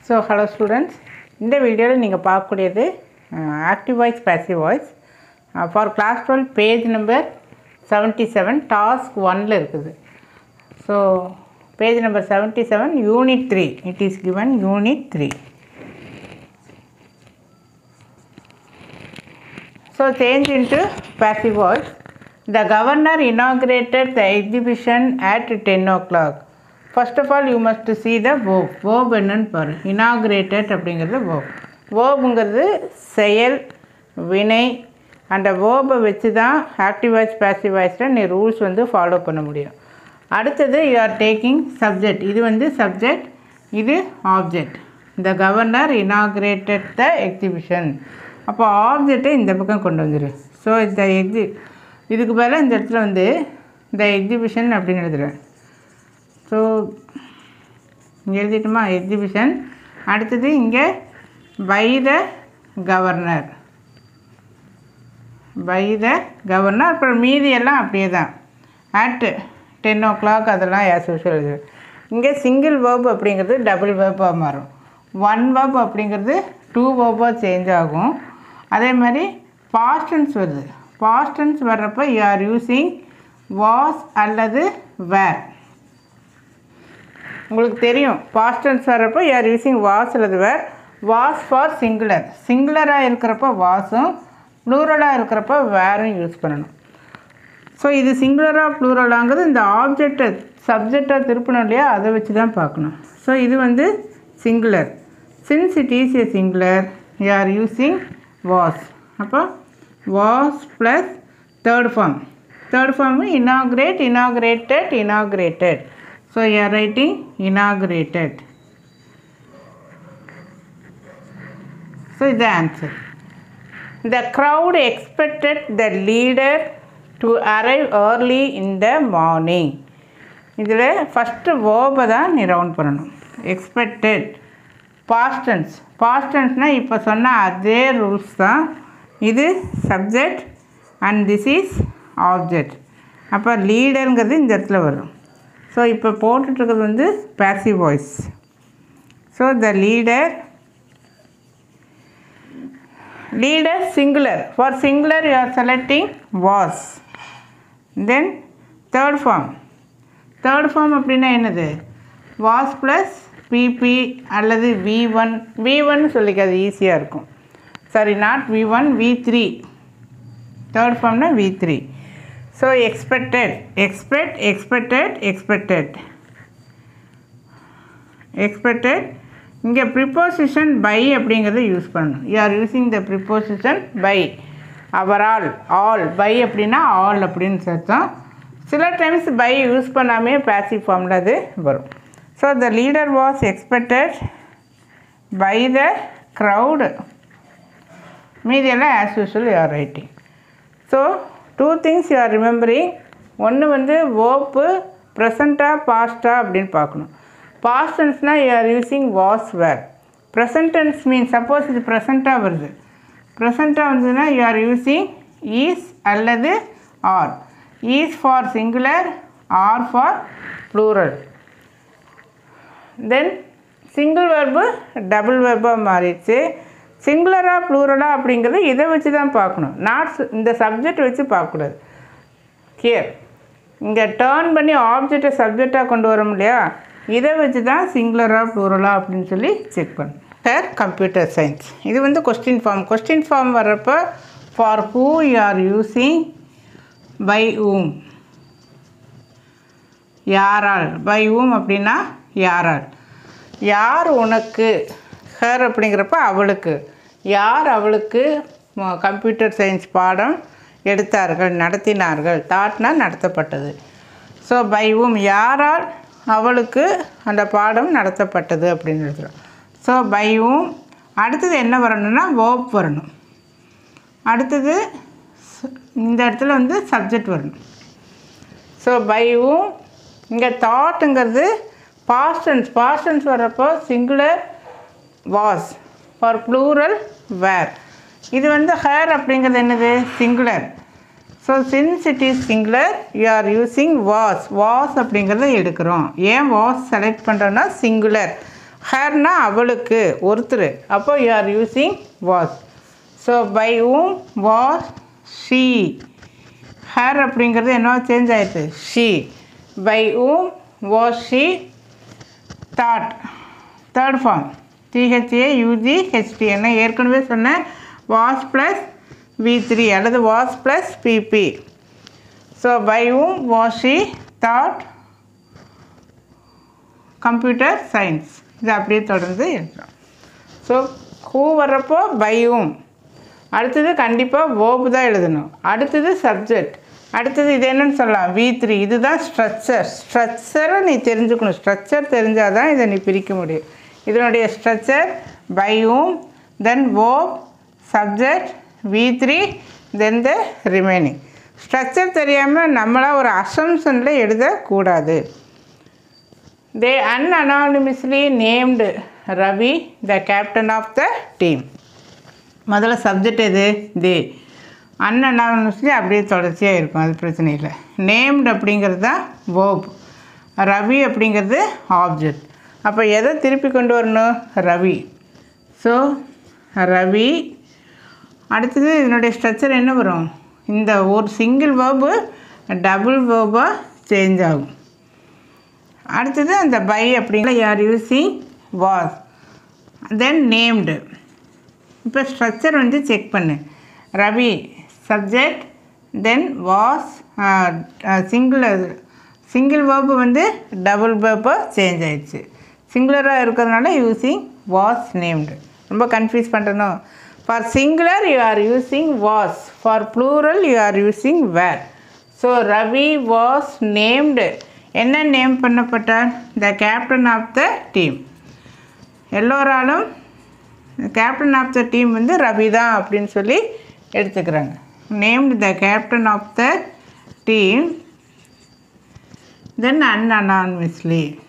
So hello students இந்த வீடியோவில் நீங்கள் பார்க்கக்கூடியது active voice passive voice for class twelve page number seventy seven task ஒனில் இருக்குது so page number seventy seven unit three it is given unit three So change into passive voice. The governor inaugurated the exhibition at 10 o'clock. First of all, you must see the verb. Verb என்னன்னு பாரு inaugurated அப்படிங்கிறது verb. வேர்புங்கிறது செயல் வினை அந்த வேர்பை வச்சு தான் active voice passive வாய்ஸில் நீ ரூல்ஸ் வந்து ஃபாலோ பண்ண முடியும் அடுத்தது யூ ஆர் டேக்கிங் சப்ஜெக்ட் இது வந்து சப்ஜெக்ட் இது object the governor inaugurated the exhibition அப்போ ஆப்ஜெக்டை இந்த பக்கம் கொண்டு வந்துடு ஸோ இந்த எக்ஸி இதுக்கு பதிலாக இந்த இடத்துல வந்து இந்த எக்ஸிபிஷன் அப்படின்னு எழுதுறேன் ஸோ இங்கே எழுதிட்டுமா எக்ஸிபிஷன் அடுத்தது இங்கே by the governor by the governor அப்புறம் மீதி எல்லாம் அப்படியே தான் அட் டென் ஓ கிளாக் அதெல்லாம் ஆஸ் யூஷுவல் எழுதுவேன் இங்கே சிங்கிள் வேர்ப் அப்படிங்கிறது டபுள் வேர்பாக மாறும் ஒன் வேர்ப் அப்படிங்கிறது டூ வேர்பாக சேஞ்ச் ஆகும் அதே மாதிரி பாஸ்டன்ஸ் வருது பாஸ்டன்ஸ் வர்றப்போ யூ ஆர் யூஸிங் வாஸ் அல்லது வேர் உங்களுக்கு தெரியும் பாஸ்டன்ஸ் வர்றப்போ யூ ஆர் யூஸிங் வாஸ் அல்லது வேர் வாஸ் ஃபார் சிங்குலர் சிங்குலராக இருக்கிறப்ப வாஸும் ப்ளூரலாக இருக்கிறப்ப வேரும் யூஸ் பண்ணணும் ஸோ இது சிங்குலராக ப்ளூரலாங்கிறது இந்த ஆப்ஜெக்டை சப்ஜெக்டாக திருப்பணும் இல்லையா அதை வச்சு தான் பார்க்கணும் ஸோ இது வந்து singular since it is a singular you are using was அப்போ was plus third form third form inaugurate inaugurated inaugurated so you are writing inaugurated so இது answer The crowd expected the leader to arrive early in the morning. இதில் first வேர்பை தான் நீ round பண்ணணும் expected பாஸ்டன்ஸ் பாஸ்டன்ஸ்னால் இப்போ சொன்ன அதே ரூல்ஸ் தான் இது subject and this is object அப்போ லீடருங்கிறது இந்த இடத்துல வரும் ஸோ இப்போ போட்டுட்ருக்கிறது வந்து passive voice so the leader leader singular for singular you are selecting was then third form third form அப்படின்னா என்னது was plus pp அல்லது v1 v1 சொல்லிக்க அது ஈஸியாக இருக்கும் sorry not v1 v3 third ஃபார்ம்னா V three so expected expect expected expected expected இங்கே preposition by அப்படிங்கிறத யூஸ் பண்ணணும் you are using the preposition by அவரால் ஆல் பை அப்படின்னா ஆல் அப்படின்னு சேர்த்தோம் சில டைம்ஸ் பை யூஸ் பண்ணாமே பேசிவ் ஃபார்மில் அது வரும் so the leader was expected by the crowd மீதியெல்லாம் as usual you are writing so two things you are remembering ஒன்று வந்து ஓப்பு ப்ரெசண்ட்டாக பாஸ்ட்டாக அப்படின்னு பார்க்கணும் பாஸ்ட் டென்ஸ்னால் you are using was were present tense mean suppose இது ப்ரெசண்ட்டாக வருது ப்ரெசண்ட்டாக வந்ததுன்னா யூ ஆர் யூஸிங் ஈஸ் அல்லது are is for singular are for plural then single verb double வெர்பாக மாறிடுச்சு சிங்குலராக ப்ளூரலாக அப்படிங்கிறது இதை வச்சு தான் பார்க்கணும் நாட் இந்த சப்ஜெக்ட் வச்சு பார்க்கக்கூடாது கியர் இங்கே டேர்ன் பண்ணி ஆப்ஜெக்டை சப்ஜெக்டாக கொண்டு வரோம் இல்லையா இதை வச்சு தான் சிங்குலராக ப்ளூரலா அப்படின்னு சொல்லி செக் பண்ணணும் சார் கம்ப்யூட்டர் சயின்ஸ் இது வந்து கொஸ்டின் ஃபார்ம் கொஸ்டின் ஃபார்ம் வர்றப்போ for who you are using by whom யாரால் பை ஊம் அப்படின்னா யாரால் யார் உனக்கு ஹர் அப்படிங்கிறப்ப அவளுக்கு யார் அவளுக்கு கம்ப்யூட்டர் சயின்ஸ் பாடம் எடுத்தார்கள் நடத்தினார்கள் தாட்னா நடத்தப்பட்டது ஸோ பை ஊம் யாரால் அவளுக்கு அந்த பாடம் நடத்தப்பட்டது அப்படின்னு எழுதுகிறோம் ஸோ பைவும் அடுத்தது என்ன வரணும்னா வேர்ப் வரணும் அடுத்தது இந்த இடத்துல வந்து சப்ஜெக்ட் வரணும் ஸோ பைவும் இங்கே தாட்டுங்கிறது பாஸ்டன்ஸ் பாஸ்டன்ஸ் வர்றப்போ singular was for plural were இது வந்து ஹேர் அப்படிங்கிறது என்னது singular so since it is singular you are using was was அப்படிங்கிறத எடுக்கிறோம் ஏன் வாஸ் செலக்ட் பண்ணுறோன்னா சிங்குலர் ஹர்னா அவளுக்கு ஒருத்தர் அப்போ you are using was so by whom was she her அப்படிங்கிறது என்ன சேஞ்ச் ஆயிடுச்சு she by whom was she thought third form THA UG HT என்ன ஏற்கனவே சொன்னேன் வாஸ் ப்ளஸ் வி த்ரீ அல்லது was plus PP so by whom was she thought computer science இது அப்படியே தொடர்ந்து எழுதுறோம் ஸோ ஹூ வர்றப்போ பையும் அடுத்தது கண்டிப்பாக வேர்பு தான் எழுதணும் அடுத்தது சப்ஜெக்ட் அடுத்தது இது என்னன்னு சொல்லலாம் வி த்ரீ இதுதான் ஸ்ட்ரக்சர் ஸ்ட்ரக்சரை நீ தெரிஞ்சுக்கணும் ஸ்ட்ரக்சர் தெரிஞ்சால் தான் இதை நீ பிரிக்க முடியும் இதனுடைய ஸ்ட்ரக்சர் பையும் then verb subject V three then the remaining structure தெரியாமல் நம்மளாக ஒரு அசம்ஷனில் எழுதக்கூடாது They unanonymously named Ravi the captain of the team. முதல்ல சப்ஜெக்ட் எது தே அன்அனானமஸ்லி அப்படியே தொடர்ச்சியாக இருக்கும் அது பிரச்சனை இல்லை நேம்டு அப்படிங்கிறது தான் வேர்ப் ரவி அப்படிங்கிறது ஆப்ஜெக்ட் அப்போ எதை திருப்பி கொண்டு வரணும் ரவி ஸோ ரவி அடுத்தது இதனுடைய ஸ்ட்ரக்சர் என்ன வரும் இந்த ஒரு சிங்கிள் வேர்பு டபுள் வேர்பாக சேஞ்ச் ஆகும் அடுத்தது அந்த பை அப்படிங்கிற யார் யூஸிங் வாஸ் தென் நேம்டு இப்போ ஸ்ட்ரக்சர் வந்து செக் பண்ணு Ravi subject then was singular single verb வந்து டபுள் வேர்பாக சேஞ்ச் ஆயிடுச்சு சிங்குலராக இருக்கிறதுனால யூஸிங் வாஸ் நேம்டு ரொம்ப கன்ஃபியூஸ் பண்ணுறணும் for singular you are using was for plural you are using were so Ravi was named என்ன நேம் பண்ணப்பட்டார் the captain of the team எல்லோராலும் கேப்டன் ஆஃப் த டீம் வந்து ரவி தான் அப்படின்னு சொல்லி எடுத்துக்கிறாங்க named the captain of the team then அன்அனான்மிஸ்லி